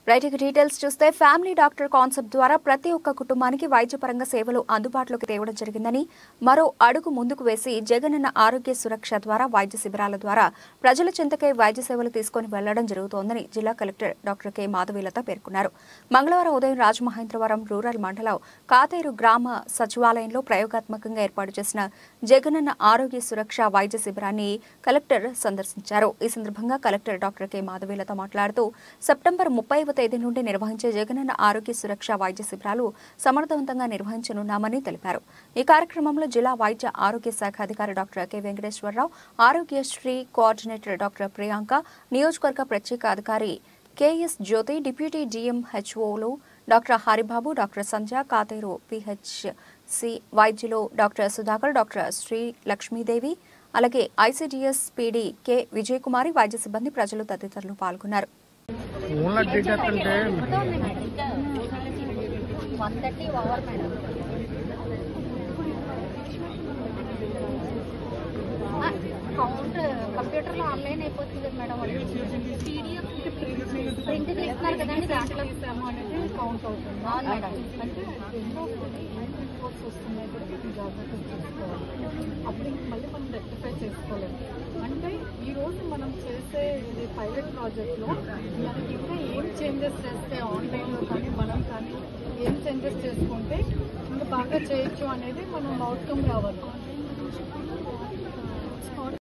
right ఇక details చూస్తే family doctor concept ద్వారా ప్రతి ఒక్క కుటుంబానికి వైద్యపరంగా సేవలు అందుబాటులోకి తేవడం జరిగిందని మరో అడుగు ముందుకు వేసి జగనన్న ఆరోగ్య సురక్ష ద్వారా వైద్య శిబిరాల ద్వారా ప్రజల చెంతకై వైద్య సేవలు తీసుకొని వెళ్లడం జరుగుతోందని జిల్లా కలెక్టర్ డాక్టర్ కె మాధవీలత పేర్కొన్నారు మంగళవారం ఉదయం రాజమహేంద్రవరం రూరల్ మండలం కాతేరు గ్రామ సచివాలయంలో ప్రయోగాత్మకంగా ఏర్పాటు చేసిన జగనన్న ఆరోగ్య సురక్ష వైద్య శిబిరాన్ని కలెక్టర్ సందర్శించారు ఈ సందర్భంగా కలెక్టర్ డాక్టర్ కె మాధవీలత మాట్లాడుతూ సెప్టెంబర్ ముప్పైవ తేదీ నుండి నిర్వహించే జగనన్న ఆరోగ్య సురక్ష వైద్య శిబిరాలు సమర్థవంతంగా నిర్వహించనున్నామని తెలిపారు ఈ కార్యక్రమంలో జిల్లా వైద్య ఆరోగ్య శాఖ అధికారి doctor K Venkateswararao Aarogyasri coordinator doctor Priyanka నియోజకవర్గ ప్రత్యేక అధికారి కేఎస్ జ్యోతి డిప్యూటీ డిఎం హెచ్ఓలు doctor Haribabu doctor Sandhya Kateru PHC వైద్యులు డాక్టర్ సుధాకర్ డాక్టర్ శ్రీ లక్ష్మీదేవి అలాగే ఐసీడీఎస్ పీడీ కె విజయకుమారి వైద్య సిబ్బంది ప్రజలు తదితరులు పాల్గొన్నారు ఊళ్ళో డీటెయిల్స్ అంటే one thirty over madam count కంప్యూటర్లో ఆన్లైన్ అయిపోతుంది మేడం పీడిఎఫ్ ప్రింట్ తీస్తున్నారు కదండి దాంట్లో అనేది కౌంట్ అవుతుంది అవును మేడం అంటే ఎన్నో రిపోర్ట్స్ వస్తున్నాయి కూడా మనం జాగ్రత్తగా చూసుకోవాలి అప్పుడు ఇంక మళ్ళీ మనం రెక్టిఫై చేసుకోలేము అంటే ఈ రోజు మనం చేసే ఇది పైలట్ ప్రాజెక్ట్లో మనకి ఇంకా ఏం చేంజెస్ చేస్తే ఆన్లైన్లో కానీ మనం కానీ ఏం చేంజెస్ చేసుకుంటే ఇంకా బాగా చేయొచ్చు అనేది మనం అవుట్కమ్ రావాలి